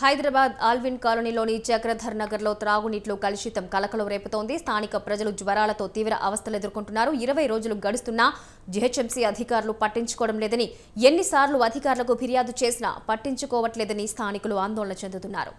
Hyderabad Alvin కాలనీలోని చక్రధర్ నగర్లో త్రాగునీటిలో కలుషితం కలకలం రేపుతోంది స్థానిక ప్రజలు జ్వరాలతో తీవ్ర అవస్థలు ఎదుర్కొంటున్నారు ఇరవై రోజులు గడుస్తున్నా జీహెచ్ఎంసీ అధికారులు పట్టించుకోవడం లేదని ఎన్నిసార్లు అధికారులకు ఫిర్యాదు చేసినా పట్టించుకోవట్లేదని స్థానికులు ఆందోళన చెందుతున్నారు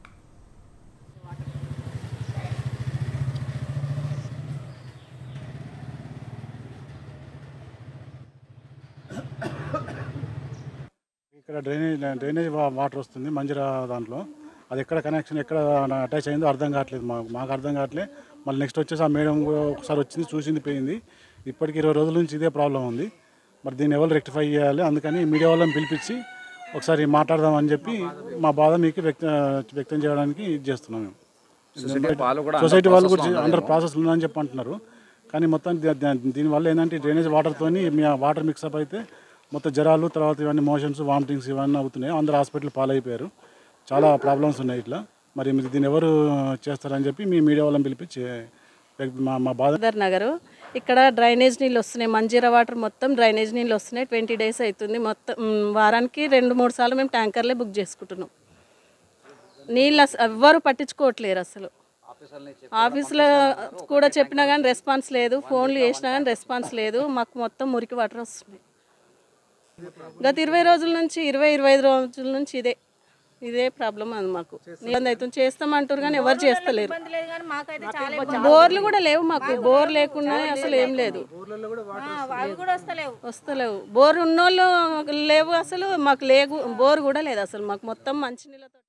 ఇక్కడ డ్రైనేజ్ డ్రైనేజ్ వా- వాటర్ వస్తుంది మంజిరా దాంట్లో అది ఎక్కడ కనెక్షన్ ఎక్కడ అటాచ్ అయిందో అర్థం కావట్లేదు మాకు మాకు అర్థం కావట్లేదు మళ్ళీ నెక్స్ట్ వచ్చేసి ఆ మేడం కూడా ఒకసారి వచ్చింది చూసింది పోయింది ఇప్పటికి ఇరవై రోజుల నుంచి ఇదే ప్రాబ్లం ఉంది మరి దీన్ని ఎవరు రెక్టిఫై చేయాలి అందుకని మీడియా వాళ్ళని పిలిపించి ఒకసారి మాట్లాడదామని చెప్పి మా బాధ మీకు వ్యక్త వ్యక్తం చేయడానికి ఇది చేస్తున్నాం మేము సొసైటీ వాళ్ళు కూడా సొసైటీ వాళ్ళు కూడా అండర్ ప్రాసెస్ ఉందని చెప్పి అంటున్నారు కానీ మొత్తం ది- ది- దీనివల్ల ఏంటంటే డ్రైనేజ్ వాటర్తోని మీ వాటర్ మిక్సప్ అయితే మొత్తం జ్వరాలు తర్వాత ఇవన్నీ మోషన్స్ వామిటింగ్స్ ఇవన్నీ అవుతున్నాయి అందరు హాస్పిటల్ పాలైపోయారు చాలా ప్రాబ్లమ్స్ ఉన్నాయి ఇట్లా మరి మీరు దీన్ని ఎవరు చేస్తారని చెప్పి మీ మీడియా వాళ్ళని పిలిపించి మా మా బాధ గదర్ నగరు ఇక్కడ డ్రైనేజ్ నీళ్ళు వస్తున్నాయి మంజీరా వాటర్ మొత్తం డ్రైనేజ్ నీళ్ళు వస్తున్నాయి ట్వంటీ డేస్ అవుతుంది మొత్తం మ్, వారానికి రెండు మూడు సార్లు మేము ట్యాంకర్లే బుక్ చేసుకుంటున్నాం నీళ్ళు అస- ఎవ్వరు పట్టించుకోవట్లేరు అసలు ఆఫీస్లో కూడా చెప్పినా కానీ రెస్పాన్స్ లేదు ఫోన్లు చేసినా కానీ రెస్పాన్స్ లేదు మాకు మొత్తం మురికి వాటర్ వస్తున్నాయి గత ఇరవై రోజుల నుంచి ఇరవై ఇరవై ఐదు రోజుల నుంచి ఇదే ఇదే ప్రాబ్లం అది మాకు ఇబ్బంది అవుతుంది చేస్తామంటారు కానీ ఎవరు చేస్తలేరు బోర్లు కూడా లేవు మాకు బోర్ లేకుండా అసలు ఏం లేదు వస్తలేవు బోర్ ఉన్నోళ్ళు లేవు అసలు మాకు లేవు బోర్ కూడా లేదు అసలు మాకు మొత్తం మంచినీళ్ళతో